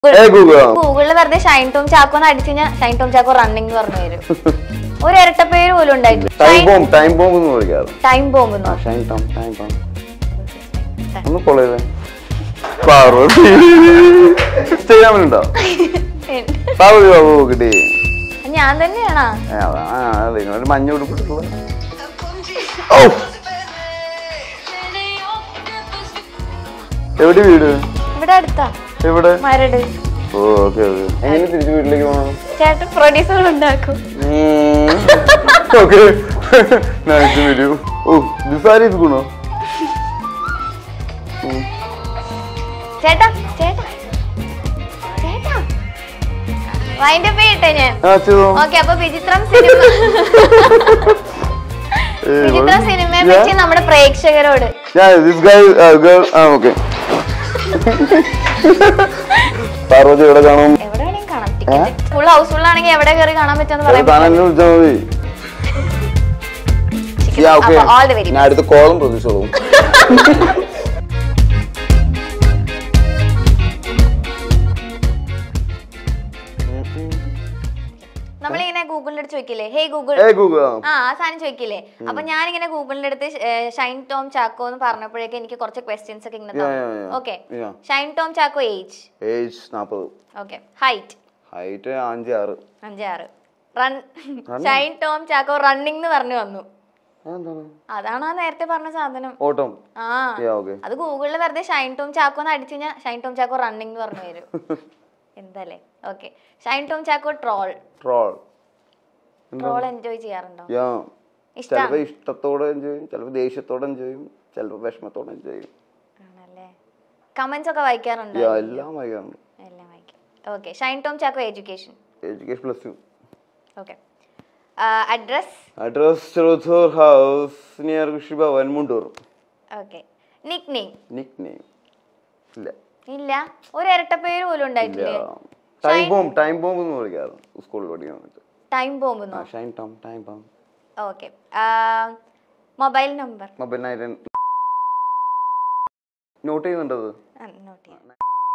ഏ ഗൂഗിൾ ഗൂഗിളിൽ വെറുതെ ഷൈൻ ടോം ചാക്കോ എന്ന് അടിച്ചു കഴിഞ്ഞാൽ ഷൈൻ ടോം ചാക്കോ റണ്ണിംഗ് എന്ന് പറഞ്ഞു വരും ഒരു ഇരട്ട പേര് പോലും ഉണ്ടായിട്ടില്ല ടൈം ബോംബ് ടൈം ബോംബ് എന്ന് വിളിക്കാറ് ടൈം ബോംബ് ആ ഷൈൻ ടോം ടൈം ബോംബ് ഒന്ന് കൊള്ളേ പാർവതി ചെയ്യാമലുണ്ടോ പാർവതി ബാബു കിട്ടി ഞാൻ തന്നെയാണാ ഏ, അതാ, ആ, അതെ, ഒരു മഞ്ഞ ഉടുപ്പിട്ടുള്ള ഓ എവിടെ വീട് ഇവിടെ അടുത്താ എവിടെ മരട് ഓ ഓക്കെ ഓക്കെ എങ്ങനെ തിരിച്ചു വീട്ടിലേക്ക് പോകണം ചേട്ടൻ പ്രൊഡ്യൂസർ ഉണ്ടാക്കും ഓക്കെ നൈസ് വീഡിയോ ഓ ദിസാരി ഗുണോ ചേട്ടാ ചേട്ടാ ചേട്ടാ വൈൻഡ് അപ്പ് ചെയ്യട്ടെ ഞാൻ ആ ചെയ്തോ ഓക്കെ അപ്പൊ വിചിത്രം സിനിമ ഏ, വിചിത്രം സിനിമയെ Yeah. പറ്റി നമ്മുടെ പ്രേക്ഷകരോട് Yeah, this guy, uh, girl, ah, okay. Parvathi എവിടെ കാണും എവിടെ വേണമെങ്കിലും കാണാം ടിക്കറ്റ് ഫുൾ ഹൗസ്ഫുൾ ആണെങ്കിൽ എവിടെ കയറി കാണാൻ പറ്റുമെന്ന് പറയാൻ താൻ എന്നെ വിളിച്ചാൽ മതി Yeah, okay. All the very ഞാൻ അടുത്ത കോളും പ്രതീക്ഷകളും നമ്മളിങ്ങനെ ഗൂഗിളിന്റെ അടുത്ത് ചോദിക്കില്ലേ ഹേ ഗൂഗിൾ ഏ ഗൂഗിൾ ആ ആ സാധനം ചോദിക്കില്ലേ അപ്പൊ ഞാനിങ്ങനെ ഗൂഗിളിന്റെ അടുത്ത് ഷൈൻ ടോം ചാക്കോ എന്ന് പറഞ്ഞപ്പോഴേക്കും എനിക്ക് കുറച്ച് ക്വസ്റ്റ്യൻസ് ഒക്കെ ഇങ്ങനെ Yeah, yeah, yeah. Okay Yeah. Shine Tom Chacko age age നാൽപ്പത് ഓക്കെ ഹൈറ്റ് ഹൈറ്റ് അഞ്ച് ആറ് അഞ്ചാറ് റൺ ഷൈൻ ടോം ചാക്കോ റണ്ണിംഗ് എന്ന് പറഞ്ഞു വന്നു അതെന്താണ് അതാണ് ആ നേരത്തെ പറഞ്ഞ സാധനം ഓട്ടം ആ Yeah, okay. അത് ഗൂഗിളിൽ വെറുതെ ഷൈൻ ടോം ചാക്കോ എന്ന് അടിച്ചു കഴിഞ്ഞാൽ ഷൈൻ ടോം ചാക്കോ റണ്ണിംഗ് എന്ന് പറഞ്ഞു വരും എന്തല്ലേ okay Shine Tom Chacko troll troll troll enjoy ചെയ്യാറുണ്ടോ യാ ഇഷ്ടാണ് ചിലപ്പോ ഇഷ്ടത്തോടെ എൻജോയ് ചെയ്യും ചിലപ്പോ ദേഷ്യത്തോടെ എൻജോയ് ചെയ്യും ചിലപ്പോ വിഷമത്തോടെ എൻജോയ് ചെയ്യും ആണല്ലേ കമന്റ്സ് ഒക്കെ വായിക്കാറുണ്ടോ യാ എല്ലാം വായിക്കാറുണ്ട് എല്ലാം വായിക്കും okay Shine Tom Chacko education education plus two okay address address Cheruthur house near Krishi Bhavan Mundur okay nick name nick name ഇല്ല ഇല്ല ഒരു ഇരട്ട പേര് പോലും ഇല്ല ഉണ്ടായിട്ടില്ലേ ടൈം ബോംബ് ടൈം ബോംബ് എന്ന് വിളിക്കാറ് സ്കൂളിൽ പഠിക്കാൻ വേണ്ടിട്ട് ടൈം ബോംബ് ആ Shine Tom time bomb okay mobile number mobile nine note ചെയ്യുന്നുണ്ടത് നോട്ട് ചെയ്യാം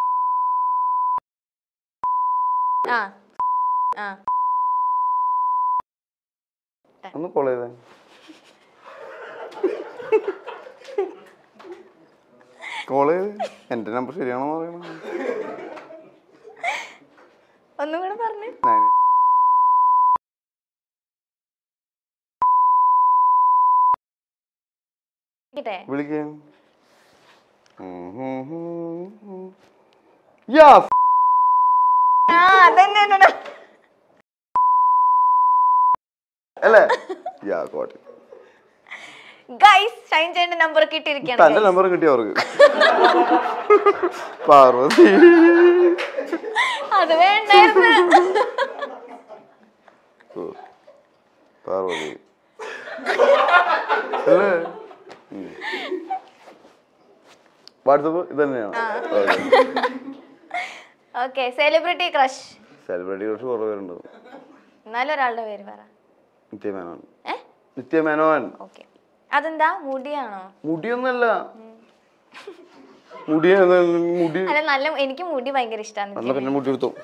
ആ ആ ഒന്ന് കോൾ ചെയ്തേ കോൾ ചെയ്ത് എന്റെ നമ്പർ ശരിയാണോ പറയണം ഒന്നും കൂടെ പറഞ്ഞു Nine- കിട്ടേ വിളിക്കാം യാ ആ അതന്നെ അല്ലേ യാ കോട്ടെ ഗൈസ് ഷൈൻ ചേട്ടന്റെ നമ്പർ കിട്ടിയിരിക്കുകയാണ് തന്റെ guys. നമ്പർ കിട്ടിയ അവർക്ക് പാർവതി അത് വേണ്ടായിരുന്നു ഓ, പാർവതി അല്ലേ വാട്സപ്പ് ഇത് തന്നെയാണ് ഓക്കെ സെലിബ്രിറ്റി ക്രഷ് സെലിബ്രിറ്റി കുറച്ച് കുറവ് പേരുണ്ട് എന്നാലും ഒരാളുടെ പേര് പറ നിത്യമേനോൻ ഏ നിത്യമേനോൻ ഓക്കെ അതെന്താ മുടിയാണോ മുടിയൊന്നല്ല മുടി മുടി അല്ല നല്ല എനിക്ക് മുടി ഭയങ്കര ഇഷ്ടമാണ് എന്നാ പിന്നെ മുടി എടുത്തു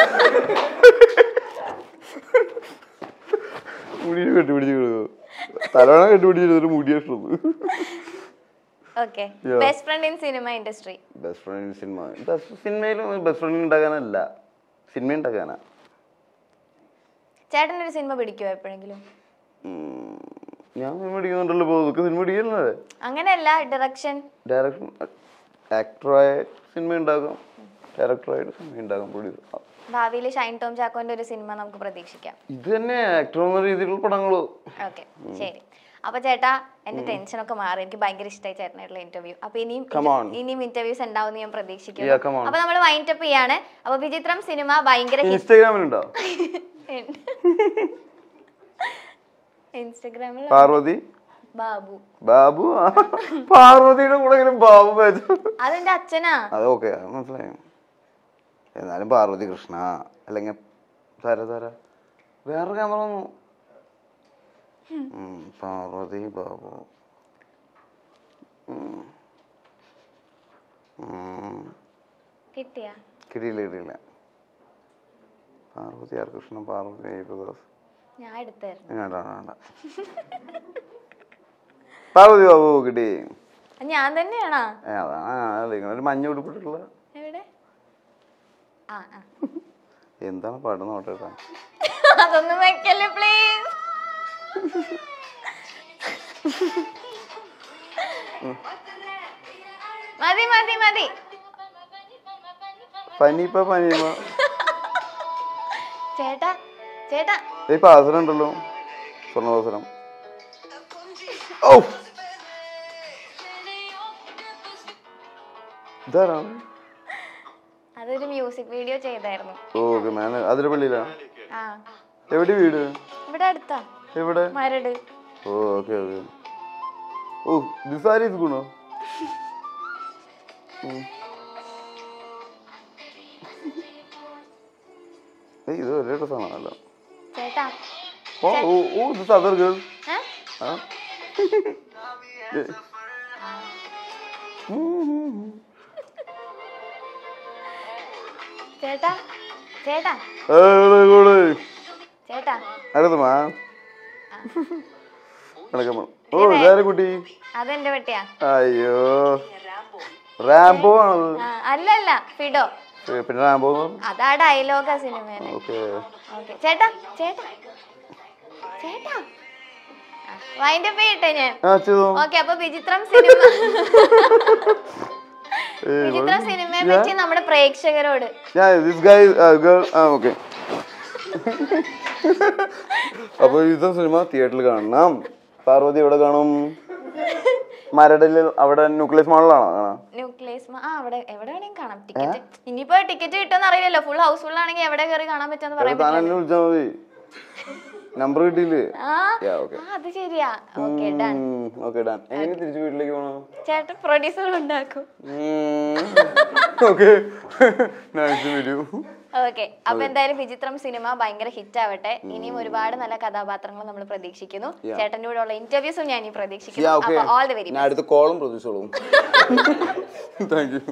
മുടി കെട്ടിപ്പിടിച്ച് കിടക്കും തലവണ കെട്ടിപ്പിടിച്ചിട്ട് മുടി ഇഷ്ടം okay Yeah. Best friend in cinema industry best friend cinema best സിനിമയിലും ബെസ്റ്റ് ഫ്രണ്ട് ഉണ്ടാക്കാനല്ല സിനിമ ഉണ്ടാക്കാനാ ചേട്ടൻ ഒരു സിനിമ പിടിക്കുമോ എപ്പോഴെങ്കിലും ഉം, ഞാൻ സിനിമ പിടിക്കുന്നുണ്ടല്ലോ ഇപ്പോൾ ഇതൊക്കെ സിനിമ പിടിക്കല്ലേ അങ്ങനെയല്ല ഡയറക്ഷൻ ഡയറക്ഷൻ ആക്ടറായ സിനിമ ഉണ്ടാക്കാം ഡയറക്ടറായിട്ട് സിനിമ ഉണ്ടാക്കാം പ്രൊഡ്യൂസർ ഭാവിയിൽ ഷൈൻ ടോം ചാക്കോന്റെ ഒരു സിനിമ നമുക്ക് പ്രതീക്ഷിക്കാം ഇത് തന്നെ ആക്ടർ എന്ന രീതിയിലുള്ള പടങ്ങള് ഓക്കെ ശരി അപ്പൊ ചേട്ടാ എന്റെ ടെൻഷൻ ഒക്കെ മാറി എനിക്ക് ഭയങ്കര ഇഷ്ടമായി ചേട്ടനായിട്ടുള്ള ഇന്റർവ്യൂ അപ്പൊ ഇനിയും Come on. ഇനിയും ഇന്റർവ്യൂസ് ഉണ്ടാവും ഞാൻ പ്രതീക്ഷിക്കുന്നു Yeah, come on. അപ്പൊ നമ്മൾ വൈൻഡ് അപ്പ് ചെയ്യാണ് അപ്പൊ വിചിത്രം സിനിമ ഭയങ്കര hit- ഇൻസ്റ്റാഗ്രാമിലുണ്ടോ ഇൻസ്റ്റഗ്രാമിൽ പാർവതി ബാബു ബാബു ആ, പാർവതിയുടെ കൂടെ ഇങ്ങനെ ബാബു വെച്ചു അതെന്റെ അച്ഛനാ അത് ഓക്കെ അത് മനസ്സിലായി എന്നാലും പാർവതി കൃഷ്ണ അല്ലെങ്കിൽ തര തര വേറെ ക്യാമറ ഒന്നു പാർവതി ബാബു ഉം. ഉം. കിട്ടിയ കിട്ടിയില്ല കിട്ടിയില്ല പാർവതി ആർ കൃഷ്ണൻ പാർവതി യേശുദാസ് ഞാൻ എടുത്തായിരുന്നു വേണ്ട വേണ്ട പാർവതി ബാബു കിട്ടി അത് ഞാൻ തന്നെയാണോ ഏ, അതാണ് നിങ്ങളൊരു മഞ്ഞ ഉടുപ്പിട്ടുള്ള എവിടെ ആ ആ എന്താണ് പാടുന്ന നോട്ടെ അതൊന്നും വെക്കല്ലേ പ്ലീസ് മതി മതി മതി പനിപ്പ പനിപ്പ ചേട്ടാ ചേട്ടാ ഈ പാസരം ഉണ്ടല്ലോ സ്വർണ്ണപാസരം ഓ ഇതാരാണ് അതൊരു മ്യൂസിക് വീഡിയോ ചെയ്തായിരുന്നു ഓക്കെ മാന അതിരപ്പള്ളിയിലാ ആ എവിടെ വീട് ഇവിടെ അടുത്താ എവിടെ മരട് ഓ ഓക്കെ ഓക്കെ ഓ ദിസ് ആരി ഇത് ഗുണോ ഏയ് ഇത് ഒരേ ഡ്രസ്സാണല്ലോ ചേട്ടാ ഓ ഓ ഓ ദിസ് അതർ ഗേൾ ഏ? ആ ചേട്ടാ ചേട്ടാ ചേട്ടാ അടുത്തമാ കിടക്കമ്മ ഓ ഇതാരെ കുട്ടി അതെന്റെ വെട്ടിയാ അയ്യോ റാംബോ ആണത് ആ, അല്ലല്ല ഫിഡോ ഏ, പിന്നെ റാംബോ അതാ ഡയലോഗാ സിനിമേനെ ഓക്കെ ഓക്കെ ചേട്ടാ ചേട്ടാ ചേട്ടാ വൈൻഡ് അപ്പ് ചെയ്യട്ടെ ഞാൻ ആ ചെയ്തോ ഓക്കെ അപ്പൊ വിചിത്രം സിനിമ ഏ, വിചിത്രം സിനിമയെ പറ്റി നമ്മുടെ പ്രേക്ഷകരോട് ഞാൻ ദിസ് ഗൈ ഗേൾ ആ ഓക്കെ അപ്പോൾ ഇത് സിനിമ തിയേറ്ററിൽ കാണണം പാർവതി എവിടെ കാണും മരടിൽ അവിടെ ന്യൂക്ലിയസ് മാളിലാണോ കാണാം ന്യൂക്ലിയസ് ആ അവിടെ എവിടെ വേണമെങ്കിലും കാണാം ടിക്കറ്റ് ഇനിയിപ്പോ ടിക്കറ്റ് കിട്ടുമെന്ന് അറിയില്ലല്ലോ ഫുൾ ഹൗസ് ഫുൾ ആണെങ്കിൽ എവിടെ കയറി കാണാൻ പറ്റുമെന്ന് പറയാൻ താൻ പറ്റില്ല എന്നെ വിളിച്ചാൽ മതി നമ്പർ കിട്ടിയില്ലേ ആ Yeah, okay. ആ, അത് ശരിയാ ഓക്കെ ഡൺ ഓക്കെ ഡാൻ എങ്ങനെ തിരിച്ച് വീട്ടിലേക്ക് പോകണം ചേട്ടൻ പ്രൊഡ്യൂസർ ഉണ്ടാക്കും ഓക്കെ നൈസ് വരൂ ഓക്കെ അപ്പൊ എന്തായാലും വിചിത്രം സിനിമ ഭയങ്കര ഹിറ്റ് ആവട്ടെ ഇനിയും ഒരുപാട് നല്ല കഥാപാത്രങ്ങൾ നമ്മൾ പ്രതീക്ഷിക്കുന്നു Yeah. ചേട്ടന്റെ കൂടെ ഉള്ള ഇന്റർവ്യൂസും ഞാൻ ഇനി പ്രതീക്ഷിക്കുന്നു യാ ഓക്കെ അപ്പൊ ഓൾ ദി വെരി ഞാൻ അടുത്ത കോളും പ്രതീക്ഷിച്ചോളൂ താങ്ക് യു